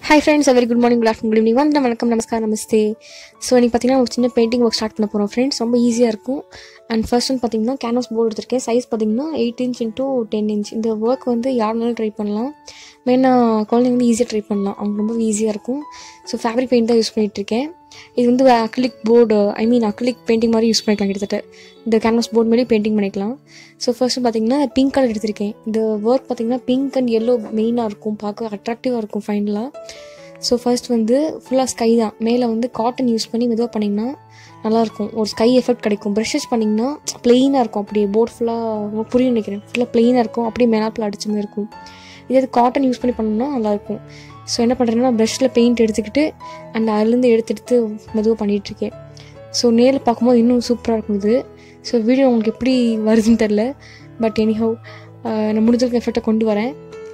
hi friends very good morning good afternoon good evening வந்து வணக்கம் நமஸ்கார் நமஸ்தே so இன்றைக்கி பார்த்தீங்கன்னா ஒரு சின்ன பெயிண்டிங் ஒர்க் ஸ்டார்ட் பண்ண போகிறோம் ஃப்ரெண்ட்ஸ் ரொம்ப ஈஸியாக இருக்கும் அண்ட் ஃபர்ஸ்ட் வந்து பார்த்தீங்கன்னா கேன்வாஸ் போர்டு எடுத்திருக்கேன் சைஸ் பார்த்தீங்கன்னா eight inch into ten inch இந்த ஒர்க் வந்து யாருனாலும் ட்ரை பண்ணலாம் மெயினாக குழந்தைங்க வந்து ஈஸியாக ட்ரை பண்ணலாம் அவங்க ரொம்ப ஈஸியாக இருக்கும் ஸோ ஃபேப்ரிக் பெயிண்ட் தான் யூஸ் பண்ணிகிட்டு இருக்கேன் இது வந்து acrylic board I mean acrylic painting மாதிரி யூஸ் பண்ணிக்கலாம் கிட்டத்தட்ட இந்த கேன்வாஸ் போர்டு மேலே பெயிண்டிங் பண்ணிக்கலாம் ஸோ ஃபர்ஸ்ட் பார்த்தீங்கன்னா பிங்க் கலர் எடுத்திருக்கேன் இந்த ஒர்க் பார்த்தீங்கன்னா பிங்க் அண்ட் எல்லோ மெயினாக இருக்கும் பார்க்க அட்ராக்டிவாக இருக்கும் ஃபைனலாக ஸோ ஃபர்ஸ்ட் வந்து ஃபுல்லாக ஸ்கை தான் மேலே வந்து காட்டன் யூஸ் பண்ணி மெதுவாக பண்ணிங்கன்னா நல்லாயிருக்கும் ஒரு ஸ்கை எஃபெக்ட் கிடைக்கும் ப்ரஷஸ் பண்ணிங்கன்னா ப்ளெயினாக இருக்கும் அப்படியே போர்ட் ஃபுல்லாக உங்களுக்கு புரியும் நினைக்கிறேன் ஃபுல்லாக ப்ளெயினாக இருக்கும் அப்படியே மேலாப்பில் அடிச்ச மாதிரி இருக்கும் இதே காட்டன் யூஸ் பண்ணி பண்ணோம்னா நல்லாயிருக்கும் ஸோ என்ன பண்ணுறேன்னா ப்ரஷில் பெயிண்ட் எடுத்துக்கிட்டு அண்ட் அதுலேருந்து எடுத்து எடுத்து மெதுவாக பண்ணிகிட்ருக்கேன் ஸோ நேரில் பார்க்கும்போது இன்னும் சூப்பராக இருக்கும் இது ஸோ வீடியோ உங்களுக்கு எப்படி வருதுன்னு தெரில பட் எனிஹவ் நான் முடிஞ்சிருக்க எஃபெக்டை கொண்டு வரேன்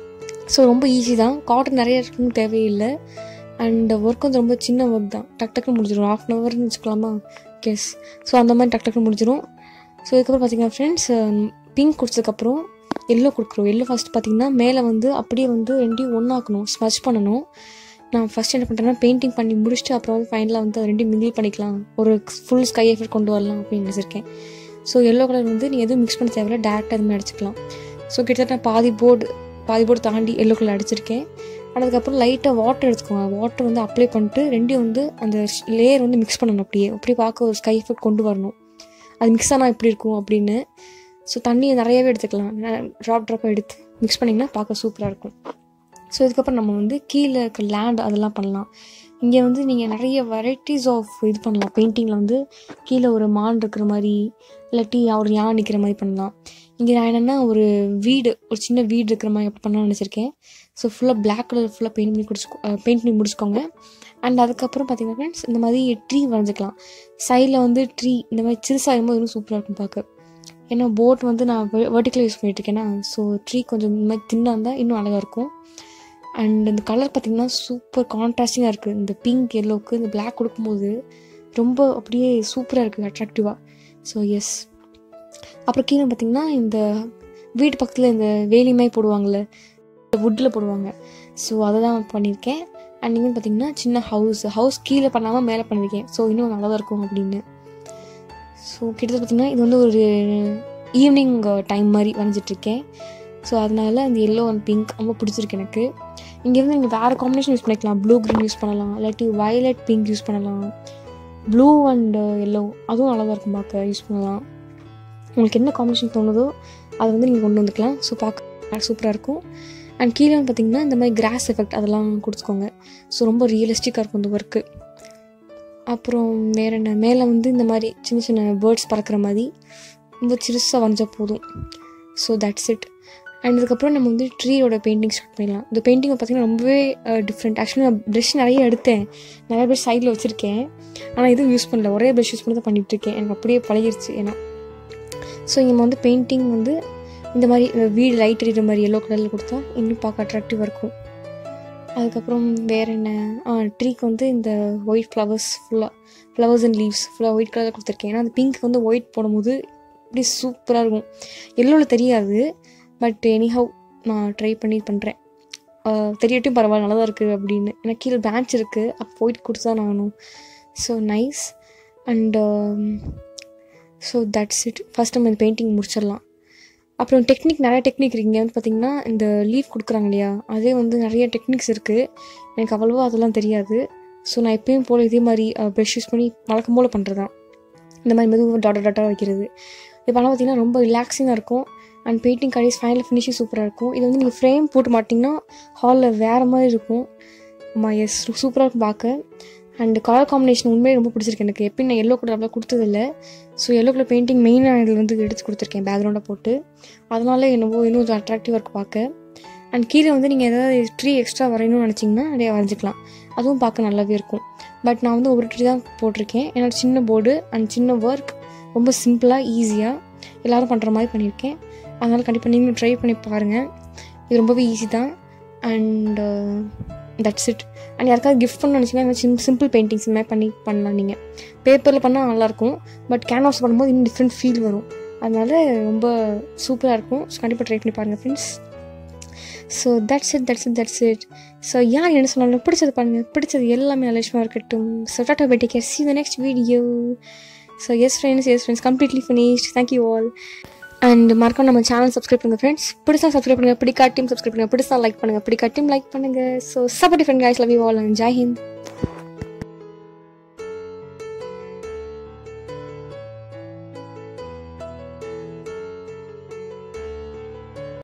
ஸோ ரொம்ப ஈஸி தான் காட்டன் நிறைய இருக்கணும் தேவையில்லை அண்ட் ஒர்க் வந்து ரொம்ப சின்ன ஒர்க் தான் டக் டக்குன்னு முடிஞ்சிடும் ஆஃப் அன் ஹவர்னு வச்சுக்கலாமா கெஸ் ஸோ அந்த மாதிரி டக் டக்குன்னு முடிஞ்சிடும் ஸோ இதுக்கப்புறம் பார்த்தீங்கன்னா ஃப்ரெண்ட்ஸ் பிங்க் கொடுத்ததுக்கப்புறம் எல்லோ கொடுக்குறோம் எல்லோ ஃபஸ்ட் பார்த்தீங்கன்னா மேலே வந்து அப்படியே வந்து ரெண்டையும் ஒன்றாக்கணும் ஸ்மச் பண்ணணும் நான் ஃபஸ்ட் என்ன பண்ணுறேன்னா பெயிண்டிங் பண்ணி முடிச்சுட்டு அப்புறம் வந்து ஃபைனலாக வந்து அது ரெண்டையும் மிங்கிள் பண்ணிக்கலாம் ஒரு ஃபுல் ஸ்கை எஃபெக்ட் கொண்டு வரலாம் அப்படின்னு நினச்சிருக்கேன் ஸோ எல்லோ கலர் வந்து நீங்கள் எதுவும் மிக்ஸ் பண்ண தேவையில்ல டேரெக்டாக எதுவுமே அடிச்சுக்கலாம் ஸோ கிட்டத்தட்ட பாதி போர்டு பாதி போர்டு தாண்டி எல்லோ கலர் அடிச்சிருக்கேன் அதுக்கப்புறம் லைட்டாக வாட்டர் எடுத்துக்கோங்க வாட்டர் வந்து அப்ளை பண்ணிட்டு ரெண்டையும் வந்து அந்த லேயர் வந்து மிக்ஸ் பண்ணணும் அப்படியே அப்படியே பார்க்க ஒரு ஸ்கை எஃபெக்ட் கொண்டு வரணும் அது மிக்ஸ் ஆனால் எப்படி இருக்கும் அப்படின்னு ஸோ தண்ணியை நிறையவே எடுத்துக்கலாம் ட்ராப் ட்ராப்பாக எடுத்து மிக்ஸ் பண்ணிங்கன்னா பார்க்க சூப்பராக இருக்கும் ஸோ இதுக்கப்புறம் நம்ம வந்து கீழே இருக்க லேண்ட் அதெல்லாம் பண்ணலாம் இங்கே வந்து நீங்கள் நிறைய வெரைட்டிஸ் ஆஃப் இது பண்ணலாம் பெயிண்டிங்கில் வந்து கீழே ஒரு மான் இருக்கிற மாதிரி இல்லாட்டி ஒரு யானை நிற்கிற மாதிரி பண்ணலாம் இங்கே நான் என்னென்னா ஒரு வீடு ஒரு சின்ன வீடு இருக்கிற மாதிரி அப்படி பண்ணலாம்னு நினச்சிருக்கேன் ஸோ ஃபுல்லாக பிளாக் கலர் ஃபுல்லாக பெயிண்ட் பண்ணி குடிச்சுக்கோ பெயிண்ட் பண்ணி முடிச்சுக்கோங்க அண்ட் அதுக்கப்புறம் பார்த்தீங்கன்னா ஃப்ரெண்ட்ஸ் இந்த மாதிரி ட்ரீ வரைஞ்சிக்கலாம் சைடில் வந்து ட்ரீ இந்த மாதிரி சிறுசாகும் போது இன்னும் சூப்பராக இருக்கும் பார்க்க ஏன்னா போட் வந்து நான் வெர்டிக்கலாக யூஸ் பண்ணிகிட்ருக்கேன்னா ஸோ ட்ரீ கொஞ்சம் இந்த மாதிரி தின்னாக இருந்தால் இன்னும் அழகாக இருக்கும் அண்ட் இந்த கலர் பார்த்திங்கன்னா சூப்பர் கான்ட்ராஸ்டிங்காக இருக்குது இந்த பிங்க் எல்லோவுக்கு இந்த பிளாக் கொடுக்கும்போது ரொம்ப அப்படியே சூப்பராக இருக்குது அட்ராக்டிவாக ஸோ எஸ் அப்புறம் கீழே பார்த்திங்கன்னா இந்த வீட்டு பக்கத்தில் இந்த வேலிமாய் போடுவாங்கள்ல வுட்டில் போடுவாங்க ஸோ அதை தான் பண்ணியிருக்கேன் அண்ட் இங்கே பார்த்திங்கன்னா சின்ன ஹவுஸ் ஹவுஸ் கீழே பண்ணாமல் மேலே பண்ணியிருக்கேன் ஸோ இன்னும் நல்லா தான் இருக்கும் அப்படின்னு ஸோ கிட்டத்தட்ட பார்த்திங்கன்னா இது வந்து ஒரு ஈவினிங் டைம் மாதிரி வரைஞ்சிட்ருக்கேன் ஸோ அதனால அந்த எல்லோ அண்ட் பிங்க் ரொம்ப பிடிச்சிருக்கு எனக்கு இங்கே வந்து நீங்கள் வேறு காம்பினேஷன் யூஸ் பண்ணிக்கலாம் ப்ளூ க்ரீன் யூஸ் பண்ணலாம் இல்லாட்டி வயலட் பிங்க் யூஸ் பண்ணலாம் ப்ளூ அண்ட் எல்லோ அதுவும் நல்லா தான் இருக்கும் பார்க்க யூஸ் பண்ணலாம் உங்களுக்கு என்ன காம்பினேஷன் தோணுதோ அதை வந்து நீங்கள் கொண்டு வந்துக்கலாம் ஸோ பார்க்க சூப்பராக இருக்கும் அண்ட் கீழே வந்து பார்த்திங்கன்னா இந்த மாதிரி கிராஸ் எஃபெக்ட் அதெல்லாம் கொடுத்துக்கோங்க ஸோ ரொம்ப ரியலிஸ்டிக்காக இருக்கும் இந்த ஒர்க்கு அப்புறம் வேறு என்ன மேலே வந்து இந்த மாதிரி சின்ன சின்ன பேர்ட்ஸ் பறக்கிற மாதிரி ரொம்ப சிறுசாக வரைஞ்சா போதும் ஸோ தட்ஸ் இட் அண்ட் இதுக்கப்புறம் நம்ம வந்து ட்ரீயோட பெயிண்டிங் ஸ்டார்ட் பண்ணிடலாம் இந்த பெயிண்டிங்கை பார்த்திங்கன்னா ரொம்பவே டிஃப்ரெண்ட் ஆக்சுவலி நான் ப்ரெஷ் நிறைய எடுத்தேன் நிறைய ப்ரெஷ் சைடில் வச்சுருக்கேன் ஆனால் எதுவும் யூஸ் பண்ணல ஒரே ப்ரெஷ் யூஸ் பண்ணி தான் பண்ணிகிட்ருக்கேன் எனக்கு அப்படியே பழகிருச்சு ஏன்னா ஸோ இங்கே வந்து பெயிண்டிங் வந்து இந்த மாதிரி வீடு லைட் எரியிற மாதிரி எல்லோ கலரில் கொடுத்தா இன்னும் பார்க்க அட்ராக்டிவாக இருக்கும் அதுக்கப்புறம் வேறு என்ன ஆ ட்ரீக்கு வந்து இந்த ஒயிட் ஃப்ளவர்ஸ் ஃபுல்லாக ஃப்ளவர்ஸ் அண்ட் லீவ்ஸ் ஃபுல்லாக ஒயிட் கலரில் கொடுத்துருக்கேன் ஏன்னா அந்த பிங்க் வந்து ஒயிட் போடும்போது இப்படி சூப்பராக இருக்கும் எல்லோவில் தெரியாது பட் எனிஹவ் நான் ட்ரை பண்ணி பண்ணுறேன் தெரியட்டும் பரவாயில்ல நல்லா தான் இருக்குது அப்படின்னு ஏன்னா கீழே பேட்ச் இருக்குது அப்போ ஒயிட் கொடுத்து தான் ஆகணும் so nice and so that's it first நம்ம இந்த பெயிண்டிங் முடிச்சிடலாம் அப்புறம் டெக்னிக் நிறைய டெக்னிக் இருக்குங்க வந்து பார்த்திங்கன்னா இந்த லீவ் கொடுக்குறாங்க இல்லையா அதே வந்து நிறைய டெக்னிக்ஸ் இருக்குது எனக்கு அவ்வளோவா அதெல்லாம் தெரியாது ஸோ நான் எப்பயும் போல் இதே மாதிரி ப்ரெஷ் யூஸ் பண்ணி வழக்கம் போல் பண்ணுறது தான் இந்த மாதிரி மெதுவாக டாட்டா டாட்டாக வைக்கிறது இப்போ ஆனால் பார்த்திங்கன்னா ரொம்ப ரிலாக்ஸிங்காக இருக்கும் அண்ட் பெயிண்டிங் கடைஸ் ஃபைனல் ஃபினிஷிங் சூப்பராக இருக்கும் இது வந்து நீங்கள் ஃப்ரேம் போட்டு மாட்டிங்கன்னா ஹாலில் வேறு மாதிரி இருக்கும் ஆமாம் எஸ் சூப்பராக இருக்கும் பார்க்க அண்ட் கலர் காம்பினேஷன் உண்மையே ரொம்ப பிடிச்சிருக்கு எனக்கு எப்பயும் நான் எல்லோ கலர் அவ்வளோ கொடுத்ததில்ல ஸோ எல்லோ கலர் பெயிண்டிங் மெயினாக இதில் வந்து எடுத்து கொடுத்துருக்கேன் பேக்ரவுண்டாக போட்டு அதனால என்னவோ இன்னும் கொஞ்சம் அட்ராக்டிவாக இருக்கும் பார்க்க அண்ட் கீழே வந்து நீங்கள் ஏதாவது ட்ரீ எக்ஸ்ட்ரா வரையணும்னு நினச்சிங்கன்னா நிறைய வரைஞ்சிக்கலாம் அதுவும் பார்க்க நல்லாவே இருக்கும் பட் நான் வந்து ஒரு ட்ரீ தான் போட்டிருக்கேன் என்னோட சின்ன போர்டு அண்ட் சின்ன ஒர்க் ரொம்ப சிம்பிளாக ஈஸியாக எல்லோரும் பண்ணுற மாதிரி பண்ணியிருக்கேன் அதனால் கண்டிப்பாக நீங்களும் ட்ரை பண்ணி பாருங்கள் இது ரொம்பவே ஈஸி தான் அண்ட் தட்ஸ் இட் அண்ட் யாருக்காவது கிஃப்ட் பண்ண நினச்சிங்கன்னா சிம் சிம்பிள் பெயிண்டிங்ஸ் இந்த மாதிரி பண்ணி பண்ணலாம் நீங்கள் பேப்பரில் பண்ணால் நல்லாயிருக்கும் பட் கேன்வாஸ் பண்ணும்போது இன்னும் டிஃப்ரெண்ட் ஃபீல் வரும் அதனால ரொம்ப சூப்பராக இருக்கும் ஸோ கண்டிப்பாக ட்ரை பண்ணி பாருங்கள் friends so that's it that's it that's it so யார் என்ன சொன்னாலும் பிடிச்சது பண்ணுங்கள் பிடிச்சது எல்லாமே நல்ல விஷயமா இருக்கட்டும் so tata bye take care see the next video so yes friends yes friends completely finished thank you all and மறக்காம நம்ம சேனல் சப்ஸ்கிரைப் பண்ணுங்கள் ஃப்ரெண்ட்ஸ் பிடிச்சா சப்ஸ்கிரைப் பண்ணுங்கள் பிடிக்காட்டியும் சப்ஸ்கிரைப் பண்ணுங்கள் பிடிச்சா லைக் பண்ணுங்கள் பிடிக்காட்டியும் லைக் பண்ணுங்கள் so support friend guys love you all and Jai Hind